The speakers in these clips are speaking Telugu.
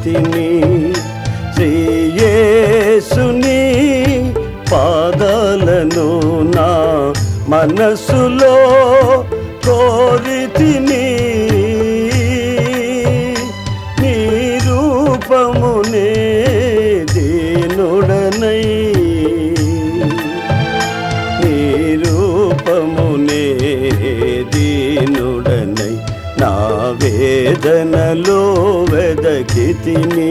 వెదకితిని శ్రీయేసుని పాదాలను నా మనసులో కోరితిని నీ రూపమునే దీనుడనై నీ రూపమునే దీనుడనై నా వేదనలో వెదకితిని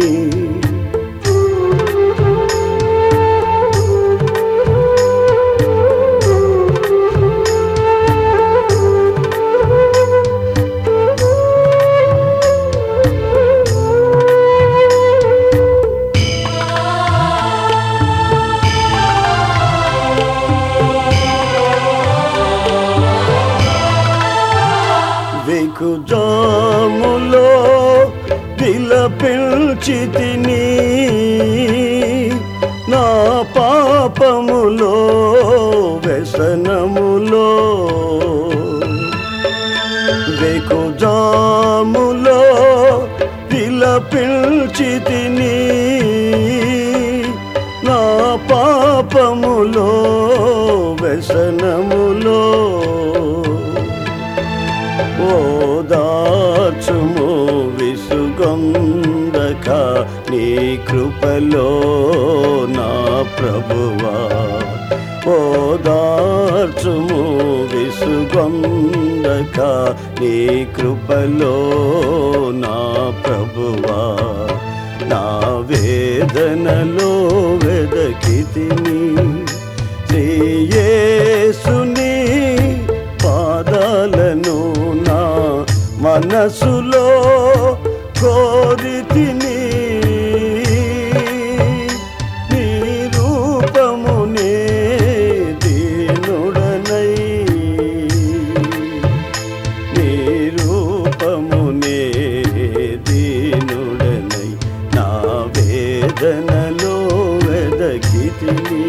వెకుజాములో విలపించితిని నా పాపములో వ్యసనములో వెకుజాములో విలపించితిని నా పాపములో వ్యసనములో ఓదాచుము విసుగొందక నీ కృపలో నా ప్రభువా ఓదార్చుము విసుగొందక నీ కృపలో నా ప్రభువా నా వేదనలో వెదకితిని శ్రీయేసుని పాదాలను నా మనసులో కోరితిని నీ రూపమునే దీనుడనై నీ రూపమునే దీనుడనై నా వేదనలో వెదకితిని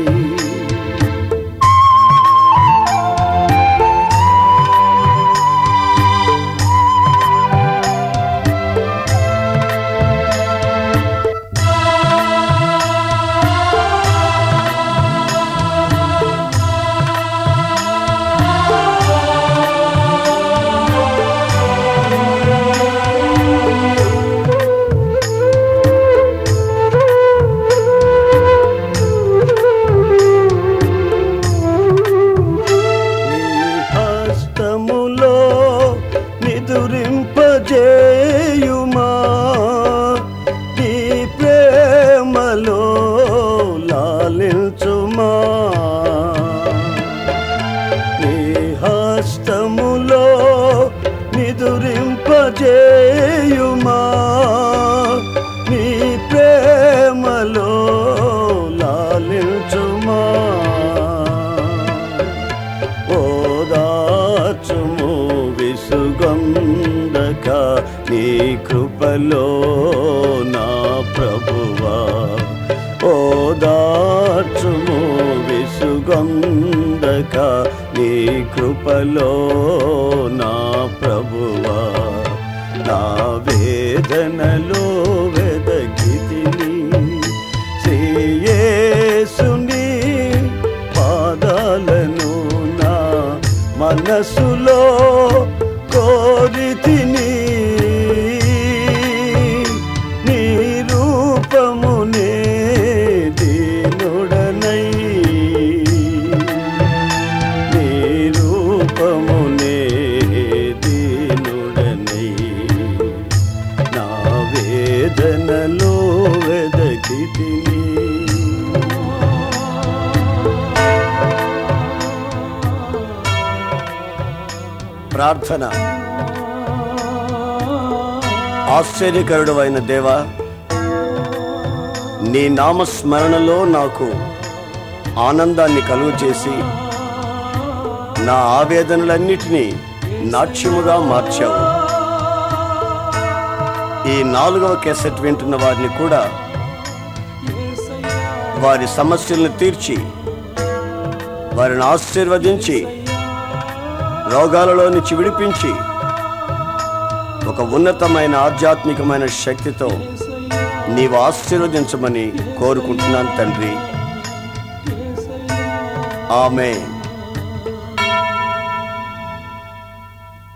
నీ హస్తములో నిదురింపజేయుమా నీ ప్రేమలో లాలించుమా నీ హస్తములో నిదురింపజేయుమా నీ ప్రేమలో లాలించుమా ఓదాచుము విసుగందక నీ కృపలో నా ప్రభువా ఓదాచుము విసుగందక నీ కృపలో నా ప్రభువా నా వేదనలో వెదకితిని శ్రీయేసుని పాదాలను నా మనసులో కోరితిని నీ రూపమునే దీనుడనై నీ రూపమునే దీనుడనై నా వేదనలో వెదకితిని ప్రార్థన ఆశ్చర్యకరుడు అయిన దేవా నీ నామస్మరణలో నాకు ఆనందాన్ని కలుగు చేసి నా ఆవేదనలన్నిటినీ నాట్యముగా మార్చావు ఈ నాలుగవ కేసెట్ వింటున్న వారిని కూడా వారి సమస్యలను తీర్చి వారిని ఆశీర్వదించి రోగాలలో నుంచి విడిపించి ఒక ఉన్నతమైన ఆధ్యాత్మికమైన శక్తితో నీవు ఆశీర్వదించమని కోరుకుంటున్నాను తండ్రి ఆమె